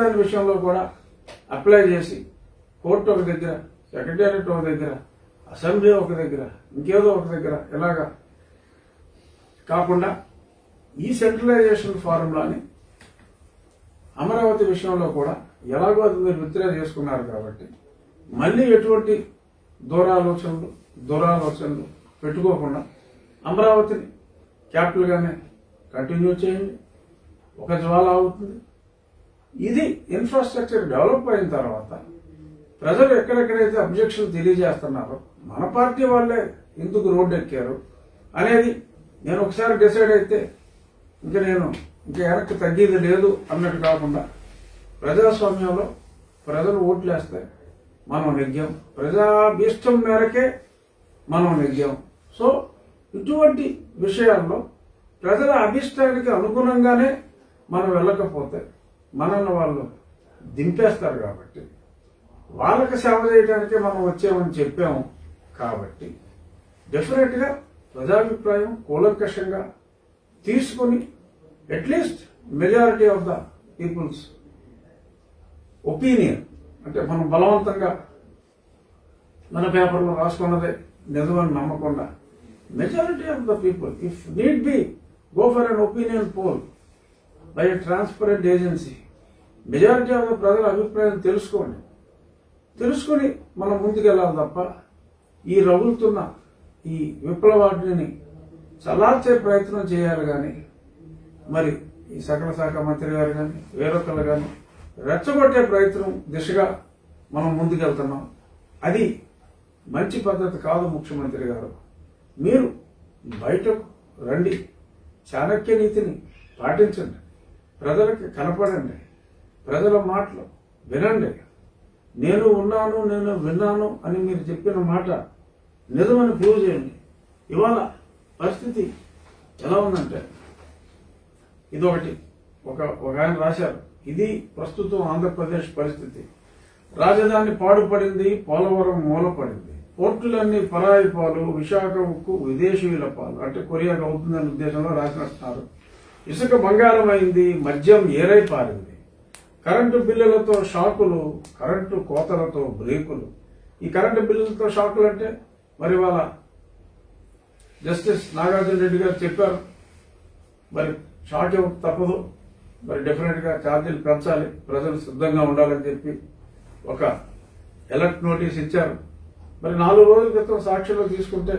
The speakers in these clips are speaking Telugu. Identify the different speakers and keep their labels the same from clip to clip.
Speaker 1: రాజధాని విషయంలో కూడా అప్లై చేసి కోర్టు ఒక దగ్గర సెక్రటేరియట్ ఒక దగ్గర అసెంబ్లీ ఒక దగ్గర ఇంకేదో ఒక దగ్గర ఇలాగా కాకుండా ఈ సెంట్రలైజేషన్ ఫార్ములాని అమరావతి విషయంలో కూడా ఎలాగో అది మీరు విత్డ్రా చేసుకున్నారు కాబట్టి మళ్ళీ ఎటువంటి దూరాలోచనలు దురాలోచనలు పెట్టుకోకుండా అమరావతిని క్యాపిటల్ గానే కంటిన్యూ చేయండి ఒక జ్వాల అవుతుంది ఇది ఇన్ఫ్రాస్ట్రక్చర్ డెవలప్ అయిన తర్వాత ప్రజలు ఎక్కడెక్కడైతే అబ్జెక్షన్ తెలియజేస్తున్నారో మన పార్టీ వాళ్ళే ఎందుకు రోడ్డు ఎక్కారు అనేది నేను ఒకసారి డిసైడ్ అయితే ఇంకా నేను ఇంకా వెనక్కి తగ్గేది లేదు అన్నట్టు కాకుండా ప్రజాస్వామ్యంలో ప్రజలు ఓట్లేస్తే మనం నెగ్గాం ప్రజాభీష్టం మేరకే మనం నెగ్గాం సో ఇటువంటి విషయాల్లో ప్రజల అభిష్టానికి అనుగుణంగానే మనం వెళ్ళకపోతే మనల్ని వాళ్ళు దింపేస్తారు కాబట్టి వాళ్ళకి సేవ చేయడానికి మనం వచ్చామని చెప్పాము కాబట్టి డెఫినెట్ గా ప్రజాభిప్రాయం కూలంకషంగా తీసుకుని at least majority of the people's opinion అంటే మనం బలవంతంగా మన పేపర్లో రాసుకున్నదే నిజమని నమ్మకుండా majority of the people if need be go for an opinion poll by a transparent agency majority of the ప్రజల అభిప్రాయం తెలుసుకోండి తెలుసుకుని మనం ముందుకెళ్ళాలి తప్ప ఈ రగులుతున్న ఈ విప్లవాగ్నిని చల్లార్చే ప్రయత్నం చేయాలి కానీ మరి ఈ సకల శాఖ మంత్రి గారు కానీ వేరొకరు కానీ రెచ్చగొట్టే ప్రయత్నం దిశగా మనం ముందుకెళ్తున్నాం అది మంచి పద్ధతి కాదు ముఖ్యమంత్రి గారు మీరు బయటకు రండి చాణక్య నీతిని పాటించండి ప్రజలకు కనపడండి ప్రజల మాటలు వినండి నేను ఉన్నాను నేను విన్నాను అని మీరు చెప్పిన మాట నిజమని ప్రూవ్ చేయండి ఇవాళ పరిస్థితి ఎలా ఉందంటే ఇదొకటి ఒక ఒక ఆయన రాశారు ఇది ప్రస్తుతం ఆంధ్రప్రదేశ్ పరిస్థితి రాజధాని పాడుపడింది పోలవరం మూలపడింది పోర్టులన్నీ పరాయి పాలు విశాఖ ఉక్కు విదేశీయుల పాలు అంటే కొరియాకు అవుతుందనే ఉద్దేశంలో రాసినట్టున్నారు ఇసుక బంగారం అయింది మద్యం ఏరై పారింది కరెంటు బిల్లులతో షాకులు కరెంటు కోతలతో బ్రేకులు ఈ కరెంటు బిల్లులతో షాకులు అంటే మరి వాళ్ళ జస్టిస్ నాగార్జున రెడ్డి గారు చెప్పారు మరి షాక్ ఇవ్వ తప్పదు మరి డెఫినెట్ గా ఛార్జీలు పెంచాలి ప్రజలు సిద్ధంగా ఉండాలని చెప్పి ఒక ఎలర్ట్ నోటీస్ ఇచ్చారు మరి నాలుగు రోజుల క్రితం సాక్షిలో తీసుకుంటే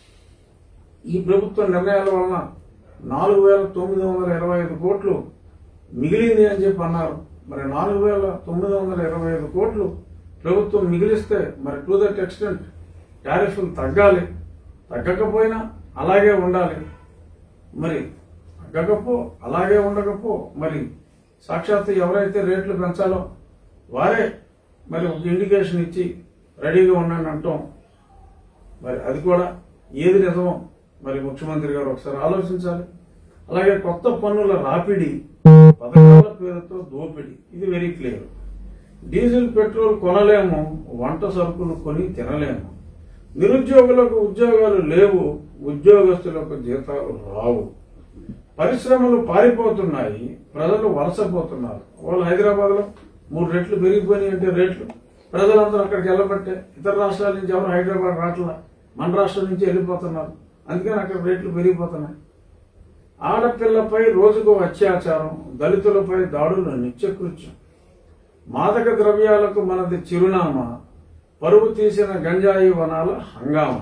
Speaker 1: ఈ ప్రభుత్వ నిర్ణయాల వలన నాలుగు వేల తొమ్మిది వందల ఇరవై ఐదు కోట్లు మిగిలింది అని చెప్పి అన్నారు మరి నాలుగు వేల తొమ్మిది వందల ఇరవై ఐదు కోట్లు ప్రభుత్వం మిగిలిస్తే మరి టు దట్ ఎక్స్టెంట్ టారిఫ్లు తగ్గాలి తగ్గకపోయినా అలాగే ఉండాలి మరి తగ్గకపో అలాగే ఉండకపో మరి సాక్షాత్తు ఎవరైతే రేట్లు పెంచాలో వారే మరి ఒక ఇండికేషన్ ఇచ్చి రెడీగా ఉండండి అంటాం మరి అది కూడా ఏది నిజమో మరి ముఖ్యమంత్రి గారు ఒకసారి ఆలోచించాలి అలాగే కొత్త పన్నుల రాపిడి పథకాల పేరుతో దోపిడి ఇది వెరీ క్లియర్ డీజిల్ పెట్రోల్ కొనలేము వంట సరుకులు కొని తినలేము నిరుద్యోగులకు ఉద్యోగాలు లేవు ఉద్యోగస్తులకు జీతాలు రావు పరిశ్రమలు పారిపోతున్నాయి ప్రజలు వలసపోతున్నారు వాళ్ళు హైదరాబాద్ లో మూడు రెట్లు పెరిగిపోయినాయి అంటే రేట్లు ప్రజలందరూ అక్కడికి వెళ్ళబట్టే ఇతర రాష్ట్రాల నుంచి ఎవరు హైదరాబాద్ రావట్లా మన రాష్ట్రం నుంచి వెళ్ళిపోతున్నారు అందుకని అక్కడ రేట్లు పెరిగిపోతున్నాయి ఆడపిల్లపై రోజుకు అత్యాచారం దళితులపై దాడులు నిత్యకృత్యం మాదక ద్రవ్యాలకు మనది చిరునామా పరుగు తీసిన గంజాయి వనాల హంగామా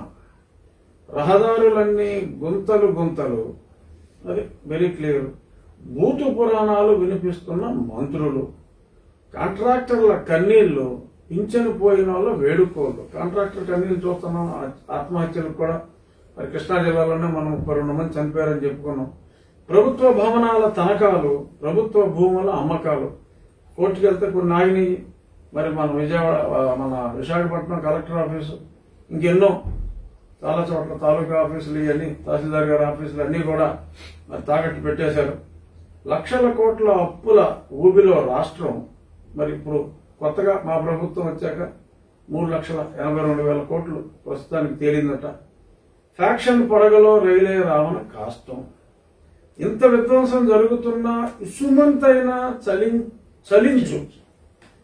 Speaker 1: రహదారులన్నీ గుంతలు గుంతలు అది వెరీ క్లియర్ భూతు పురాణాలు వినిపిస్తున్న మంత్రులు కాంట్రాక్టర్ల కన్నీళ్లు పింఛను పోయిన వాళ్ళ వేడుకోళ్ళు కాంట్రాక్టర్ కన్నీళ్లు చూస్తున్నాం ఆ- ఆత్మహత్యలు కూడా మరి కృష్ణా జిల్లాలోనే మనం ముప్పై రెండు మంది చనిపోయారని చెప్పుకున్నాం ప్రభుత్వ భవనాల తనఖాలు ప్రభుత్వ భూముల అమ్మకాలు కోర్టుకు వెళ్తే కొన్ని ఆగినాయి మరి మన విజయవాడ ఆ, మన విశాఖపట్నం కలెక్టర్ ఆఫీసు ఇంకెన్నో చాలా చోట్ల తాలూకా ఆఫీసులు ఇవన్నీ తహసీల్దార్ గారి ఆఫీసులు అన్ని కూడా మరి తాకట్టు పెట్టేశారు లక్షల కోట్ల అప్పుల ఊబిలో రాష్ట్రం మరి ఇప్పుడు కొత్తగా మా ప్రభుత్వం వచ్చాక మూడు లక్షల ఎనభై రెండు వేల కోట్లు ప్రస్తుతానికి తేలిందట ఫ్యాక్షన్ పడగలో రైలే రావణ కాష్టం ఇంత విధ్వంసం జరుగుతున్నా ఇసుమంతైనా చలి చలించు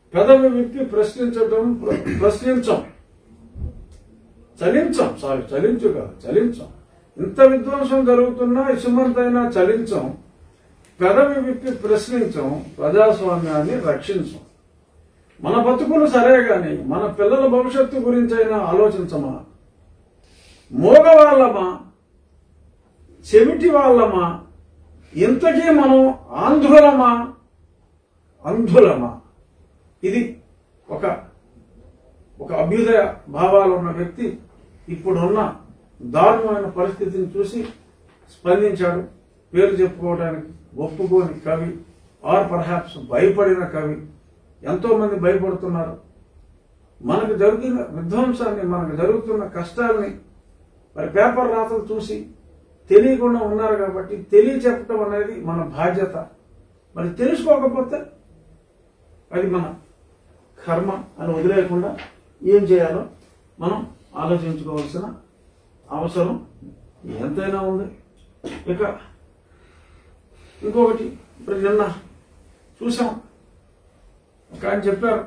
Speaker 1: పెదవి విప్పి ప్రశ్నించడం ప్ర- ప్రశ్నించం చలించం సారీ చలించు కాదు చలించం ఇంత విధ్వంసం జరుగుతున్నా ఇసుమంతైనా చలించం పెదవి విప్పి ప్రశ్నించం ప్రజాస్వామ్యాన్ని రక్షించం మన బతుకులు సరే గాని మన పిల్లల భవిష్యత్తు గురించైనా ఆలోచించమా మోగవాళ్ళమా చెవిటి వాళ్ళమా ఇంతకీ మనం ఆంధ్రులమా అంధులమా ఇది ఒక ఒక అభ్యుదయ భావాలు ఉన్న వ్యక్తి ఇప్పుడున్న దారుణమైన పరిస్థితిని చూసి స్పందించాడు పేరు చెప్పుకోవడానికి ఒప్పుకోని కవి ఆర్ పర్హాప్స్ భయపడిన కవి ఎంతో మంది భయపడుతున్నారు మనకు జరిగిన విధ్వంసాన్ని మనకు జరుగుతున్న కష్టాల్ని మరి పేపర్ రాతలు చూసి తెలియకుండా ఉన్నారు కాబట్టి తెలియ చెప్పడం అనేది మన బాధ్యత మరి తెలుసుకోకపోతే అది మన కర్మ అని వదిలేయకుండా ఏం చేయాలో మనం ఆలోచించుకోవాల్సిన అవసరం ఎంతైనా ఉంది ఇక ఇంకొకటి ఇప్పుడు నిన్న చూసాం ఒక ఆయన చెప్పారు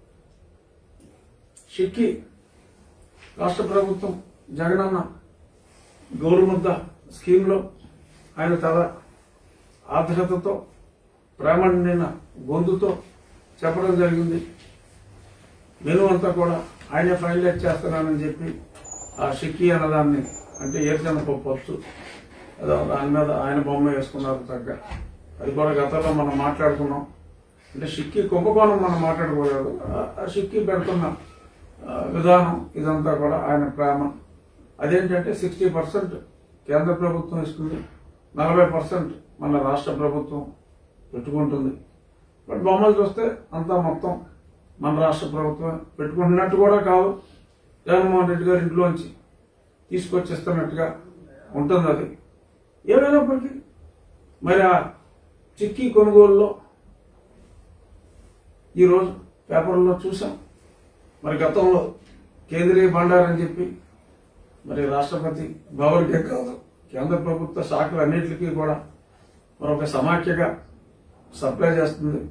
Speaker 1: షిక్కి రాష్ట్ర ప్రభుత్వం జగనన్న గౌరవముద్ద స్కీమ్లో ఆయన తన ఆర్ద్రతతో ప్రేమ నిండిన గొంతుతో చెప్పడం జరిగింది మెను అంతా కూడా ఆయనే ఫైనలైజ్ చేస్తున్నానని చెప్పి ఆ షిక్కీ అన్నదాన్ని అంటే ఏరుశనగ పప్పు వచ్చు ఏదో దాని మీద ఆయన బొమ్మ వేసుకున్నారు తగ్గ అది కూడా గతంలో మనం మాట్లాడుకున్నాం అంటే షిక్కీ కుంభకోణం మనం మాట్లాడుకోలేదు ఆ- ఆ షిక్కీ పెడుతున్న ఆ, విధానం ఇదంతా కూడా ఆయన ప్రేమ అదేంటంటే సిక్స్టీ పర్సెంట్ కేంద్ర ప్రభుత్వం ఇస్తుంది నలభై పర్సెంట్ మన రాష్ట్ర ప్రభుత్వం పెట్టుకుంటుంది బట్ బొమ్మలు చూస్తే అంతా మొత్తం మన రాష్ట్ర ప్రభుత్వం పెట్టుకుంటున్నట్టు కూడా కాదు జగన్మోహన్ రెడ్డి గారి ఇంట్లోంచి తీసుకొచ్చిస్తున్నట్టుగా ఉంటుంది అది ఏమైనప్పటికీ మరి ఆ చిక్కీ కొనుగోలులో ఈరోజు పేపర్లో చూసాం మరి గతంలో కేంద్రీయ బండార్ అని చెప్పి మరి రాష్ట్రపతి భవన్కే కాదు కేంద్ర ప్రభుత్వ శాఖలు అన్నింటికీ కూడా మరొక సమాఖ్యగా సప్లై చేస్తుంది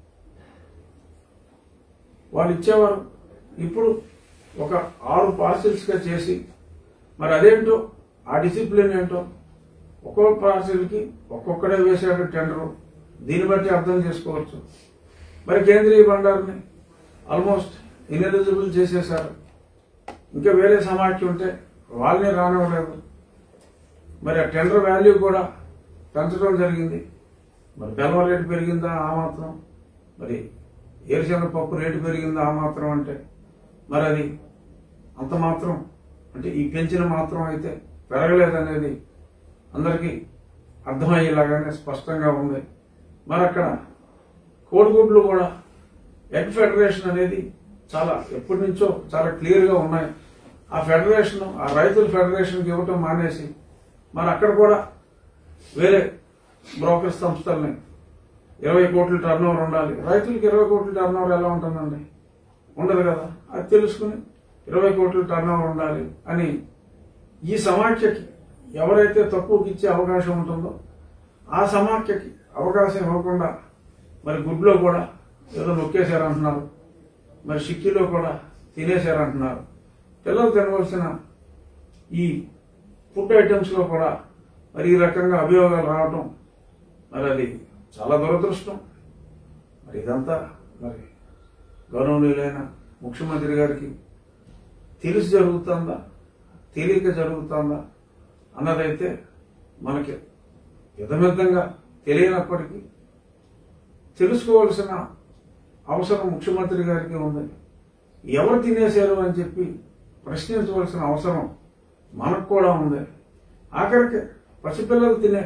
Speaker 1: వాళ్ళు ఇచ్చేవారు ఇప్పుడు ఒక ఆరు పార్సిల్స్ గా చేసి మరి అదేంటో ఆ డిసిప్లిన్ ఏంటో ఒక్కొక్క పార్సిల్కి ఒక్కొక్కడే వేసాడు టెండర్ దీన్ని బట్టి అర్థం చేసుకోవచ్చు మరి కేంద్రీయ బండార్ని ఆల్మోస్ట్ ఇన్ఎలిజిబుల్ చేసేశారు ఇంకా వేరే సమాఖ్య ఉంటే వాళ్ళని రానివ్వలేదు మరి ఆ టెండర్ వాల్యూ కూడా పెంచడం జరిగింది మరి బెల్లం రేటు పెరిగిందా ఆ మాత్రం మరి ఏరుశనగ పప్పు రేటు పెరిగిందా ఆ మాత్రం అంటే మరి అది అంత మాత్రం అంటే ఈ పెంచిన మాత్రం అయితే పెరగలేదనేది అందరికీ అర్థమయ్యేలాగానే స్పష్టంగా ఉంది మరి అక్కడ కోడిగుడ్లు కూడా ఎగ్ ఫెడరేషన్ అనేది చాలా ఎప్పటి నుంచో చాలా క్లియర్ గా ఉన్నాయి ఆ ఫెడరేషన్ ఆ రైతుల ఫెడరేషన్కి ఇవ్వటం మానేసి మరి అక్కడ కూడా వేరే బ్రోకర్ సంస్థల్ని ఇరవై కోట్ల టర్న్ ఓవర్ ఉండాలి రైతులకు ఇరవై కోట్ల టర్న్ ఓవర్ ఎలా ఉంటుందండి ఉండదు కదా అది తెలుసుకుని ఇరవై కోట్ల టర్న్ ఓవర్ ఉండాలి అని ఈ సమాఖ్యకి ఎవరైతే తక్కువకి ఇచ్చే అవకాశం ఉంటుందో ఆ సమాఖ్యకి అవకాశం ఇవ్వకుండా మరి గుడ్లో కూడా ఏదో నొక్కేశారంటున్నారు మరి సిక్కిలో కూడా తినేశారంటున్నారు పిల్లలు తినవలసిన ఈ ఫుడ్ ఐటమ్స్ లో కూడా మరి ఈ రకంగా అభియోగాలు రావటం మరి అది చాలా దురదృష్టం మరి ఇదంతా మరి గౌరవనీయులైన ముఖ్యమంత్రి గారికి తెలిసి జరుగుతుందా తెలియక జరుగుతుందా అన్నదైతే మనకి విధమిద్ధంగా తెలియనప్పటికీ తెలుసుకోవాల్సిన అవసరం ముఖ్యమంత్రి గారికి ఉంది ఎవరు తినేశారు అని చెప్పి ప్రశ్నించవలసిన అవసరం మనకు కూడా ఉంది ఆఖరికి పసిపిల్లలు తినే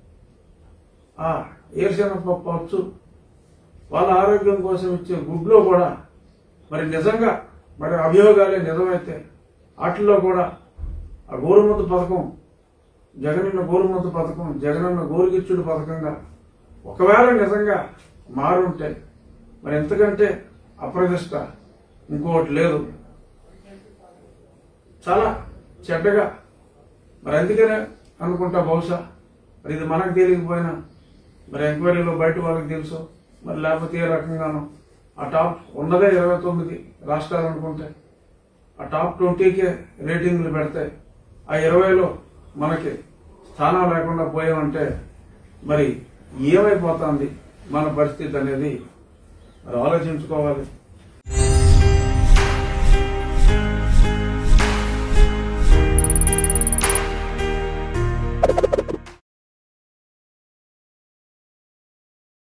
Speaker 1: ఆ ఏరుశనగ పప్పు వచ్చు వాళ్ళ ఆరోగ్యం కోసం ఇచ్చే గుడ్లో కూడా మరి నిజంగా మరి అభియోగాలే నిజమైతే వాటిల్లో కూడా ఆ గోరుముద్ద పథకం జగనన్న గోరుముద్ద పథకం జగనన్న గోరుగిచ్చుడు పథకంగా ఒకవేళ నిజంగా మారుంటే మరి ఎంతకంటే అప్రదిష్ట ఇంకోటి లేదు చాలా చెడ్డగా మరి అందుకనే అనుకుంటా బహుశా మరి ఇది మనకు తెలియకపోయినా మరి ఎంక్వైరీలో బయట వాళ్ళకి తెలుసు మరి లేకపోతే ఏ రకంగానో ఆ టాప్ ఉన్నదే ఇరవై తొమ్మిది రాష్ట్రాలు అనుకుంటే ఆ టాప్ ట్వంటీకే రేటింగ్లు పెడితే ఆ ఇరవైలో మనకి స్థానం లేకుండా పోయామంటే మరి ఏమైపోతుంది మన పరిస్థితి అనేది మరి ఆలోచించుకోవాలి